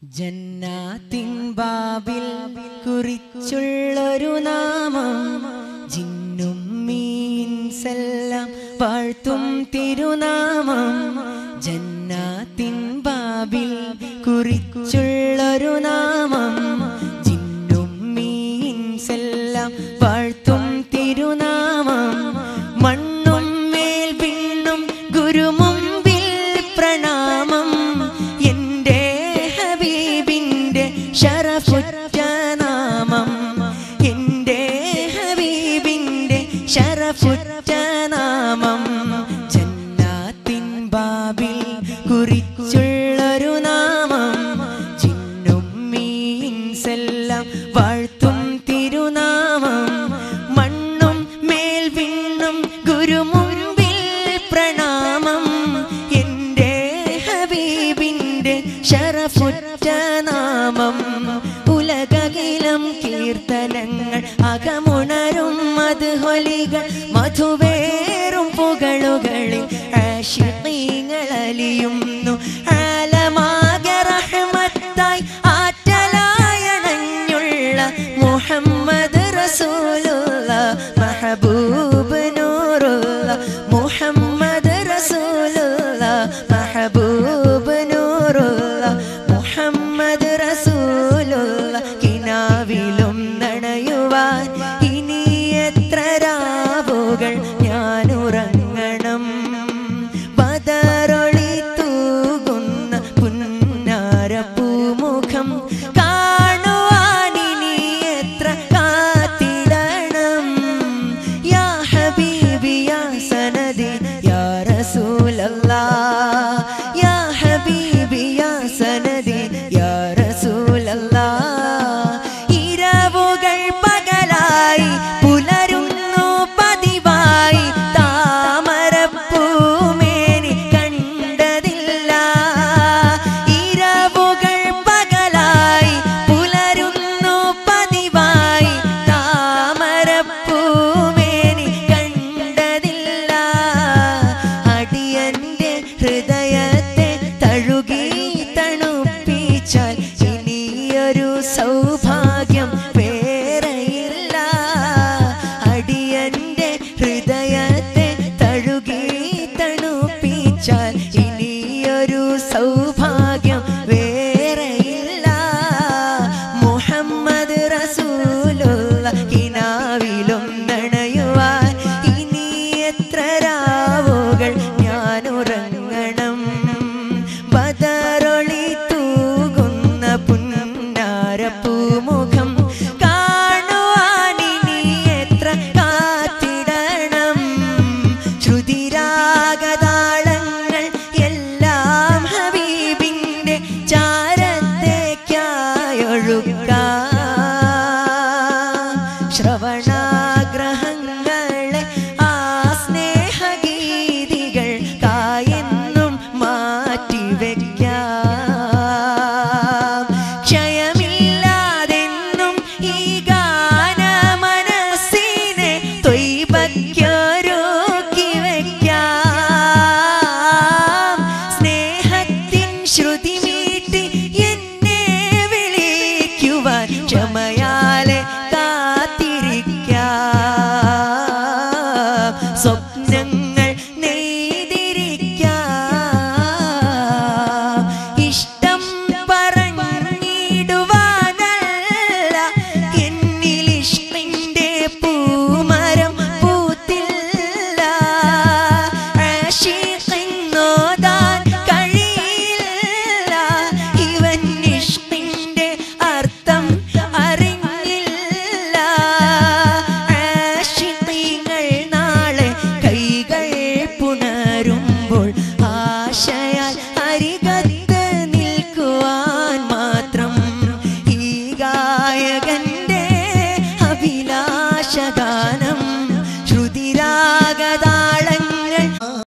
ജന്നാത്തിൻ ബാബിൽ കുറിച്ചുള്ളൊരു നാമം ജിന്നും മീൻസെല്ലാം വാഴ്ത്തും തിരുനാമം ജന്നാത്തിൻ ബാബിൽ കുറിച്ചുള്ളൊരു നാമം ജിന്നും മീൻസെല്ലാം വാഴ്ത്തും തിരുനാമം മണ്ണും മേൽ വിണ്ണും ഗുരുമുമ്പിൽ പ്രണാമം എൻ്റെ ഹബീബിൻ്റെ ഷറഫുറ്റ നാമം എൻ്റെ ഹബീബിൻ്റെ ഷറഫുറ്റ നാമം ജന്നാത്തിൻ ബാബിൽ കുറിച്ചുള്ളൊരു നാമം ചിന്നും മീൻസെല്ലാം വാഴ്ത്തും തിരുനാമം മണ്ണും മേൽ വിണ്ണും ഗുരുമുമ്പിൽ പ്രണാമം എൻ്റെ ഹബീബിൻ്റെ ഷറഫുറ്റ നാമം ഉലകകിലം കീർത്തനങ്ങൾ അകമുണരും മധുഹൊലികൾ മധുവേറും പുകളുകളിൽ ആശിങ്ങൾ അലിയുന്നു ആലമാകെ റഹ്മത്തായി ആറ്റലായണഞ്ഞുള്ള മുഹമ്മദ് റസൂലുള്ള മഹബൂബ് നൂറുള്ള മുഹമ്മദ് റസൂലുള്ള മഹബൂബ് നൂറുള്ള മുഹമ്മദ് റസൂലുള്ള കിനാവിലും നണയുവാൻ ഇനി എത്ര രാവുകൾ ഞാൻ ഉറങ്ങണം ബദറൊളി തൂകുന്ന പുന്നാര പൂമുഖം കാണുവാനിനി എത്ര കാത്തിടണം യാ ഹബീബി യാ സനദി യാ റസൂലല്ലാ യാ ഹബീബി യാ സനദി യാ റസൂലല്ലാ ഇരവുകൾ പകലായി പുലരുന്നു പതിവായി താമരപ്പൂമേനി കണ്ടതില്ല ഇരവുകൾ പകലായി പുലരുന്നു പതിവായി താമരപ്പൂമേനി കണ്ടതില്ല അടിയന്റെ ഹൃദയത്തെ തഴുകി തണുപ്പിച്ചാൽ ഇനിയൊരു സൗഭാഗ്യം വേറെയില്ല അടിയന്റെ ഹൃദയത്തെ തഴുകി തണുപ്പിച്ചാൽ ഇനിയൊരു സൗഭാഗ്യം വേറെയില്ല മുഹമ്മദ് റസൂലുള്ള കിനാവിലും നണയുവാൻ ഇനി എത്ര രാവുകൾ ഞാൻ ഉറങ്ങണം ബദറൊളി തൂകുന്ന പുന്നാര പൂമുഖം കാണുവാനിനി എത്ര കാത്തിടണം ശ്രുതിരാഗതാളങ്ങൾ എല്ലാം ഹബീബിൻ്റെ ചാരത്തേക്കായൊഴുക്കാം ശ്രവണാഗ്രഹങ്ങൾ